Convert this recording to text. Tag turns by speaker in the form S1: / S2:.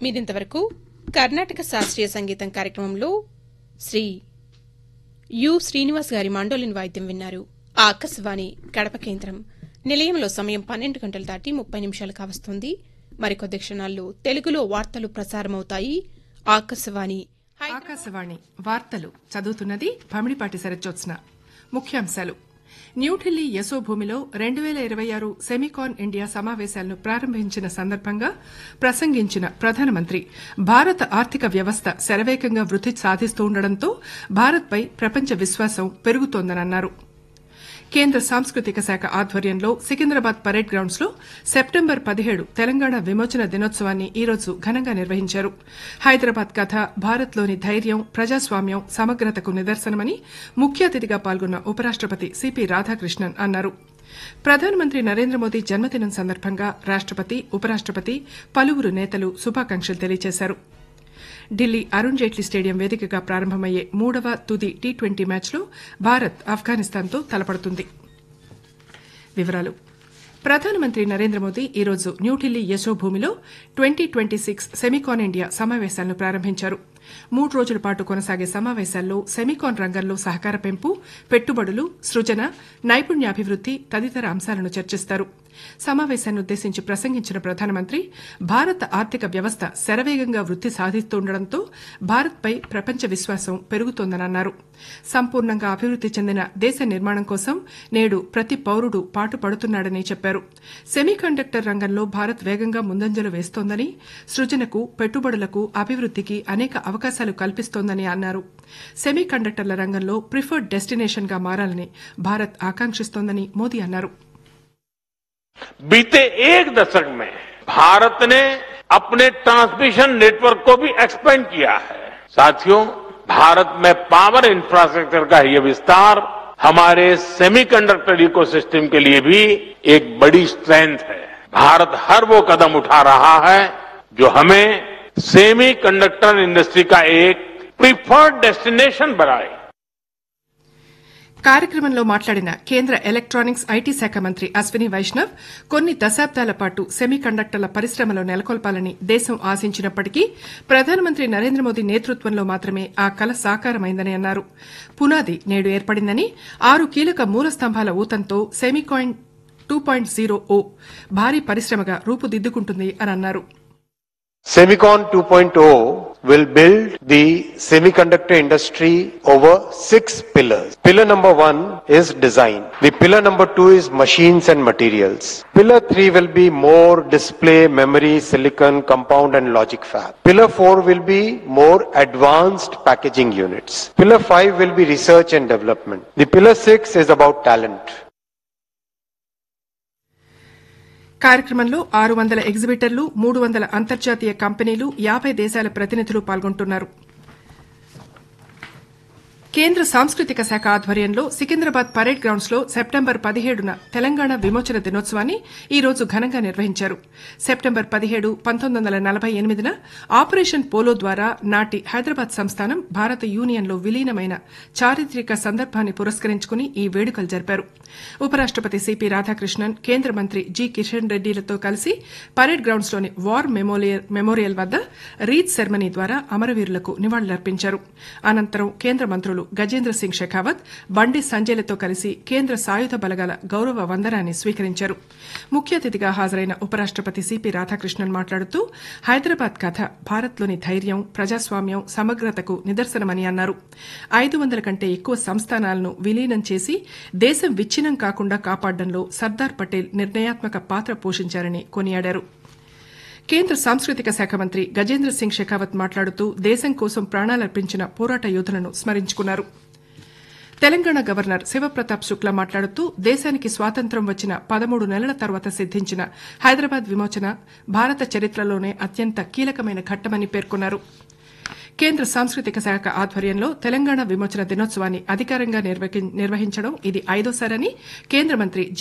S1: మీరింతవరకు కర్ణాటక శాస్త్రీయ సంగీతం కార్యక్రమంలో శ్రీ యు శ్రీనివాస్ గారి మాండోలిన్ వాయిద్యం విన్నారు ఆకాశవాణి కడప కేంద్రం నిలయంలో సమయం పన్నెండు గంటలు దాటి ముప్పై నిమిషాలు కావస్తుంది మరికొద్ది క్షణాల్లో తెలుగులో వార్తలు ప్రసారమవుతాయి ఆకాశవాణి
S2: ఆకాశవాణి వార్తలు చదువుతున్నది భమిడిపాటి శరజ్జోత్స్న ముఖ్యాంశాలు న్యూఢిల్లీ యశోభూమిలో రెండు వేల ఇరవై ఆరు సెమికాన్ ఇండియా సమావేశాలను ప్రారంభించిన సందర్భంగా ప్రసంగించిన ప్రధానమంత్రి భారత ఆర్థిక వ్యవస్థ శరవేగంగా వృద్ధి సాధిస్తుండటంతో భారత్పై ప్రపంచ విశ్వాసం పెరుగుతోందన్నారు కేంద్ర సాంస్కృతిక శాఖ ఆధ్వర్యంలో సికింద్రాబాద్ పరేడ్ గ్రౌండ్స్ లో సెప్టెంబర్ పదిహేడు తెలంగాణ విమోచన దినోత్సవాన్ని ఈ రోజు ఘనంగా నిర్వహించారు హైదరాబాద్ కథ భారత్లోని ధైర్యం ప్రజాస్వామ్యం సమగ్రతకు నిదర్శనమని ముఖ్య అతిథిగా పాల్గొన్న ఉపరాష్టపతి సిపి రాధాకృష్ణన్ అన్నారు ప్రధానమంత్రి నరేంద్ర మోదీ జన్మదినం సందర్భంగా రాష్టపతి ఉపరాష్టపతి పలువురు నేతలు శుభాకాంక్షలు తెలియజేశారు ఢిల్లీ అరుణ్ జైట్లీ స్టేడియం వేదికగా ప్రారంభమయ్యే మూడవ తుది టీ ట్వంటీ మ్యాచ్లో భారత్ ఆఫ్ఘనిస్తాన్తో తలపడుతుంది వివరాలు ప్రధానమంత్రి నరేంద్ర మోదీ ఈరోజు న్యూఢిల్లీ యశోభూమిలో twenty twenty six Semicon India సమావేశాలను ప్రారంభించారు మూడు రోజుల పాటు కొనసాగే సమావేశాల్లో సెమికాన్ రంగంలో సహకార పెంపు పెట్టుబడులు సృజన నైపుణ్యాభివృద్ది తదితర అంశాలను చర్చిస్తారు సమావేశాన్ని ఉద్దేశించి ప్రసంగించిన ప్రధానమంత్రి భారత ఆర్థిక వ్యవస్థ శరవేగంగా వృద్ది సాధిస్తుండటంతో భారత్పై ప్రపంచ విశ్వాసం పెరుగుతోందని అన్నారు సంపూర్ణంగా అభివృద్ది చెందిన దేశ నిర్మాణం కోసం నేడు ప్రతి పౌరుడు పాటుపడుతున్నాడని చెప్పారు సెమీకండక్టర్ రంగంలో భారత్ వేగంగా ముందంజలు వేస్తోందని సృజనకు పెట్టుబడులకు అభివృద్దికి అనేక అవకాశాలు కల్పిస్తోందని అన్నారు సెమీ కండక్టర్ల రంగంలో ప్రిఫర్డ్ డెస్టినేషన్ గా మారాలని భారత్ ఆకాంక్షిస్తోందని మోదీ అన్నారు
S3: बीते एक दशक में भारत ने अपने ट्रांसमिशन नेटवर्क को भी एक्सपेंड किया है साथियों भारत में पावर इंफ्रास्ट्रक्चर का ये विस्तार हमारे सेमीकंडक्टर इकोसिस्टम के लिए भी एक बड़ी स्ट्रेंथ है भारत हर वो कदम उठा रहा है जो हमें सेमी कंडक्टर इंडस्ट्री का एक प्रिफर्ड डेस्टिनेशन बनाए
S2: కార్యక్రమంలో మాట్లాడిన కేంద్ర ఎలక్ట్రానిక్స్ ఐటీ శాఖ మంత్రి అశ్విని వైష్ణవ్ కొన్ని దశాబ్దాల పాటు సెమీ కండక్టర్ల పరిశ్రమలో నెలకొల్పాలని దేశం ఆశించినప్పటికీ ప్రధానమంత్రి నరేంద్ర మోదీ నేతృత్వంలో మాత్రమే ఆ కల సాకారమైందని అన్నారు పునాది నేడు ఏర్పడిందని ఆరు కీలక మూల స్తంభాల ఊతంతో సెమీకాయిన్ టూ పాయింట్ జీరో ఓ భారీ పరిశ్రమగా రూపుదిద్దుకుంటుంది అని అన్నారు
S4: Semicon 2.0 will build the semiconductor industry over six pillars. Pillar number one is design. The pillar number two is machines and materials. Pillar three will be more display, memory, silicon, compound and logic fab. Pillar four will be more advanced packaging units. Pillar five will be research and development. The pillar six is about talent.
S2: కార్యక్రమంలో ఆరు వందల ఎగ్జిబిటర్లు మూడు వందల అంతర్జాతీయ కంపెనీలు యాబై దేశాల ప్రతినిధులు పాల్గొంటున్నారు కేంద్ర సాంస్కృతిక శాఖ ఆధ్వర్యంలో సికింద్రాబాద్ పరేడ్ గ్రౌండ్స్ లో సెప్టెంబర్ పదిహేడున తెలంగాణ విమోచన దినోత్సవాన్ని ఈ రోజు ఘనంగా నిర్వహించారు సెప్టెంబర్ పదిహేడు పంతొమ్మిది వందల నలభై ఎనిమిదిన ఆపరేషన్ పోలో ద్వారా నాటి హైదరాబాద్ సంస్థానం భారత యూనియన్లో విలీనమైన చారిత్రక సందర్భాన్ని పురస్కరించుకుని ఈ వేడుకలు జరిపారు ఉపరాష్టపతి సిపి రాధాకృష్ణన్ కేంద్ర మంత్రి జి కిషన్ రెడ్డిలతో కలిసి పరేడ్ గ్రౌండ్స్ లోని వార్ మెమోరియల్ వద్ద రీత్ సెరమనీ ద్వారా అమరవీరులకు నివాళులర్పించారు అనంతరం కేంద్ర మంత్రులు గజేంద్ర సింగ్ షెకావత్ బండి సంజయ్లతో కలిసి కేంద్ర సాయుధ బలగాల గౌరవ వందనాన్ని స్వీకరించారు ముఖ్య అతిథిగా హాజరైన ఉపరాష్టపతి సిపి రాధాకృష్ణన్ మాట్లాడుతూ హైదరాబాద్ కథ భారత్లోని ధైర్యం ప్రజాస్వామ్యం సమగ్రతకు నిదర్శనమని అన్నారు ఐదు వందల కంటే ఎక్కువ సంస్థానాలను విలీనం చేసి దేశం విచ్ఛిన్నం కాకుండా కాపాడడంలో సర్దార్ పటేల్ నిర్ణయాత్మక పాత్ర పోషించారని కొనియాడారు కేంద్ర సాంస్కృతిక శాఖ మంత్రి గజేంద్ర సింగ్ షెకావత్ మాట్లాడుతూ దేశం కోసం ప్రాణాలర్పించిన పోరాట యోధులను స్మరించుకున్నారు తెలంగాణ గవర్నర్ శివప్రతాప్ శుక్లా మాట్లాడుతూ దేశానికి స్వాతంత్ర్యం వచ్చిన పదమూడు నెలల తర్వాత సిద్దించిన హైదరాబాద్ విమోచన భారత చరిత్రలోనే అత్యంత కీలకమైన ఘట్టమని పేర్కొన్నారు కేంద్ర సాంస్కృతిక శాఖ ఆధ్వర్యంలో తెలంగాణ విమోచన దినోత్సవాన్ని అధికారంగా నిర్వహించడం ఇది ఐదోసారని కేంద్ర మంత్రి జి